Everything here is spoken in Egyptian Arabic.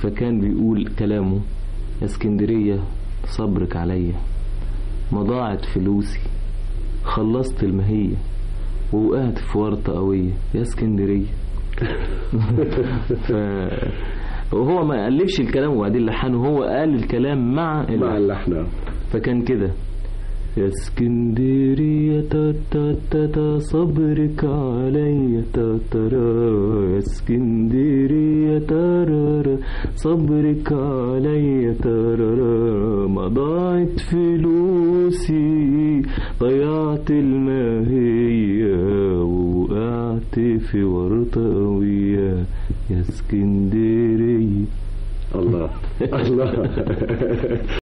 فكان بيقول كلامه يا اسكندرية صبرك عليا ما ضاعت فلوسي خلصت المهية ووقعت في ورطة قوية يا اسكندرية ف... وهو ما ألفش الكلام وبعدين لحنه هو قال الكلام مع مع اللحن اللحن فكان كده يا اسكندرية تا تا تا تا صبرك عليا تا ترى يا اسكندرية ترى صبرك عليا ترى ما ضاعت فلوسي ضيعت الماهية ووقعت في ورطة قوية يا اسكندرية الله الله